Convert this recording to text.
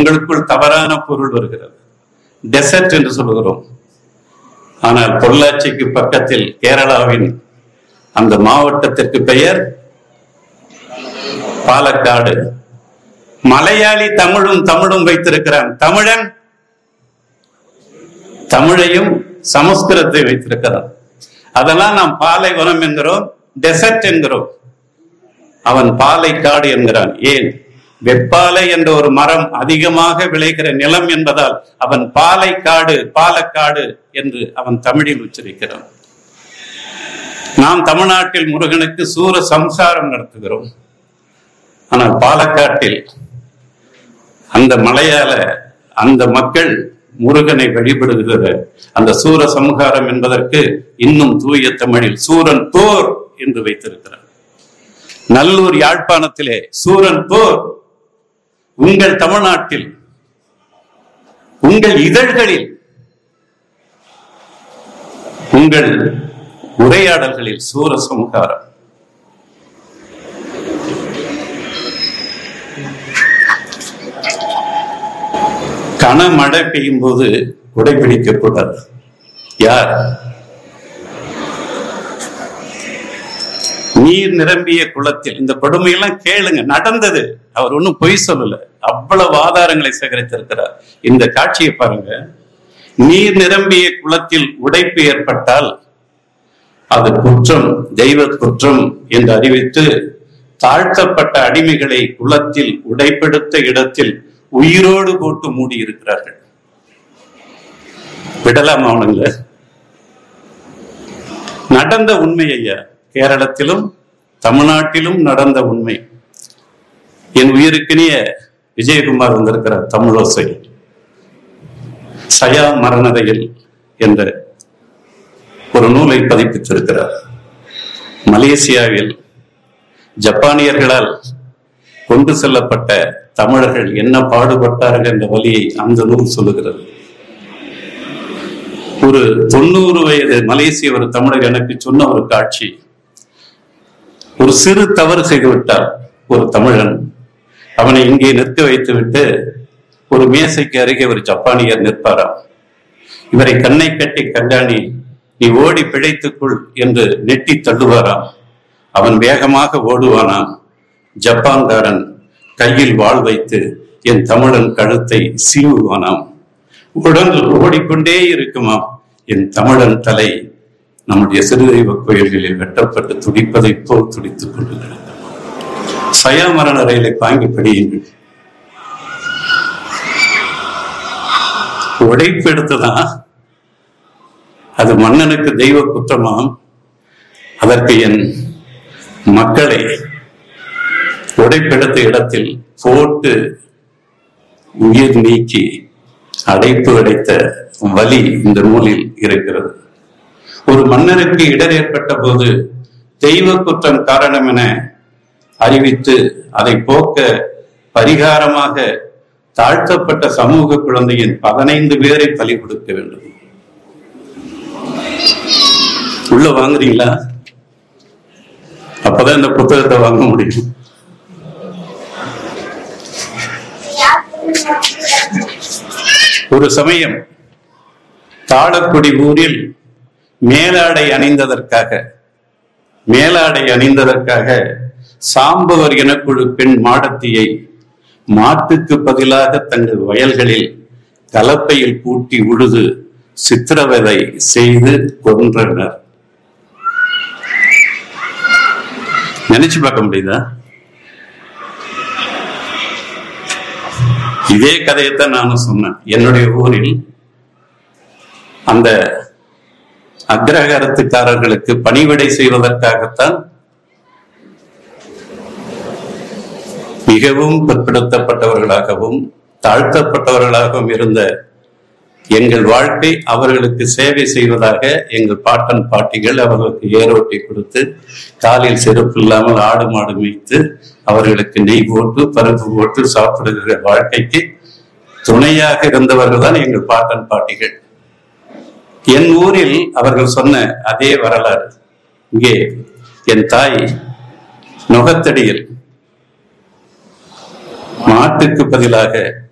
உங்களுக்குள் தவறான பொருள் வருகிறது டெசர்ட் என்று சொல்லுகிறோம் ஆனால் பொள்ளாச்சிக்கு பக்கத்தில் கேரளாவின் அந்த மாவட்டத்திற்கு பெயர் பாலக்காடு மலையாளி தமிழும் தமிழும் வைத்திருக்கிறான் தமிழன் தமிழையும் சமஸ்கிருதத்தை வைத்திருக்கிறான் அதெல்லாம் நாம் பாலைவனம் என்கிறோம் டெசர்ட் என்கிறோம் அவன் பாலைக்காடு என்கிறான் ஏன் வெப்பாலை என்ற ஒரு மரம் அதிகமாக விளைகிற நிலம் என்பதால் அவன் பாலைக்காடு பாலக்காடு என்று அவன் தமிழில் உச்சரிக்கிறான் நாம் தமிழ்நாட்டில் முருகனுக்கு சூர சம்சாரம் நடத்துகிறோம் ஆனால் பாலக்காட்டில் அந்த மலையாள அந்த மக்கள் முருகனை வழிபடுகிற அந்த சூர சம்ஹாரம் என்பதற்கு இன்னும் தூய தமிழில் சூரன் போர் என்று வைத்திருக்கிறார் நல்லூர் யாழ்ப்பாணத்திலே சூரன் போர் உங்கள் தமிழ்நாட்டில் உங்கள் இதழ்களில் உங்கள் உரையாடல்களில் சூர சம்ஹாரம் கனமழை பெய்யும் போது குடை பிடிக்கக்கூடாது யார் நீர் நிரம்பிய குளத்தில் இந்த கொடுமையெல்லாம் கேளுங்க நடந்தது அவர் ஒன்றும் பொய் சொல்லல அவ்வளவு ஆதாரங்களை சேகரித்திருக்கிறார் இந்த காட்சியை பாருங்க நீர் நிரம்பிய குளத்தில் உடைப்பு ஏற்பட்டால் அது குற்றம் தெய்வ குற்றம் என்று அறிவித்து தாழ்த்தப்பட்ட அடிமைகளை குளத்தில் உடைப்பெடுத்த இடத்தில் உயிரோடு போட்டு மூடி இருக்கிறார்கள் விடலாம் அவனுங்க நடந்த உண்மை ஐயா கேரளத்திலும் தமிழ்நாட்டிலும் நடந்த உண்மை என் உயிருக்கினிய விஜயகுமார் வந்திருக்கிறார் தமிழோசை சயா மரணதையில் என்ற ஒரு நூலை பதிப்பித்திருக்கிறார் மலேசியாவில் ஜப்பானியர்களால் கொண்டு செல்லப்பட்ட தமிழர்கள் என்ன பாடுபட்டார்கள் என்ற வழியை அந்த நூல் சொல்லுகிறது ஒரு தொண்ணூறு வயது மலேசிய ஒரு தமிழர் எனக்கு சொன்ன ஒரு காட்சி ஒரு சிறு தவறு செய்து விட்டார் ஒரு தமிழன் அவனை இங்கே நிற்க வைத்து விட்டு ஒரு மேசைக்கு அருகே ஒரு ஜப்பானியர் நிற்பாராம் இவரை கண்ணை கட்டி கண்டாணி நீ ஓடி பிழைத்துக்குள் என்று நெட்டி தள்ளுவாராம் அவன் வேகமாக ஓடுவானாம் ஜப்பான்காரன் கையில் வாழ் வைத்து என் தமிழன் கழுத்தை சீவுவானாம் உடல் ஓடிக்கொண்டே இருக்குமாம் என் தமிழன் தலை நம்முடைய சிறுதெய்வ கோயில்களில் வெட்டப்பட்டு துடிப்பதைப் போல் துடித்துக் கொண்டு கிடந்தது. சயா மரண ரயிலை தாங்கி படியுங்கள் உடைப்பு எடுத்துதான் அது மன்னனுக்கு தெய்வ குற்றமாம் அதற்கு என் மக்களை உடைப்பெடுத்த இடத்தில் போட்டு உயிர் நீக்கி அடைப்பு அடைத்த வலி இந்த நூலில் இருக்கிறது ஒரு மன்னருக்கு இடர் ஏற்பட்ட போது தெய்வ குற்றம் காரணம் என அறிவித்து அதை போக்க பரிகாரமாக தாழ்த்தப்பட்ட சமூக குழந்தையின் பதினைந்து பேரை பலி கொடுக்க வேண்டும் உள்ள வாங்குறீங்களா அப்பதான் இந்த புத்தகத்தை வாங்க முடியும் ஒரு சமயம் தாளக்குடி ஊரில் மேலாடை அணிந்ததற்காக மேலாடை அணிந்ததற்காக சாம்பவர் எனக்குழு பெண் மாடத்தியை மாட்டுக்கு பதிலாக தங்கள் வயல்களில் கலப்பையில் பூட்டி உழுது சித்திரவதை செய்து கொன்றனர் நினைச்சு பார்க்க முடியுதா இதே கதையைத்தான் நானும் சொன்னேன் என்னுடைய ஊரில் அந்த அக்ரஹாரத்துக்காரர்களுக்கு பணிவிடை செய்வதற்காகத்தான் மிகவும் பிற்படுத்தப்பட்டவர்களாகவும் தாழ்த்தப்பட்டவர்களாகவும் இருந்த எங்கள் வாழ்க்கை அவர்களுக்கு சேவை செய்வதாக எங்கள் பாட்டன் பாட்டிகள் அவர்களுக்கு ஏரோட்டி கொடுத்து காலில் செருப்பு இல்லாமல் ஆடு மாடு மேய்த்து அவர்களுக்கு நெய் போட்டு பருப்பு போட்டு சாப்பிடுகிற வாழ்க்கைக்கு துணையாக இருந்தவர்கள் தான் எங்கள் பாட்டன் பாட்டிகள் என் ஊரில் அவர்கள் சொன்ன அதே வரலாறு இங்கே என் தாய் நுகத்தடியில் மாட்டுக்கு பதிலாக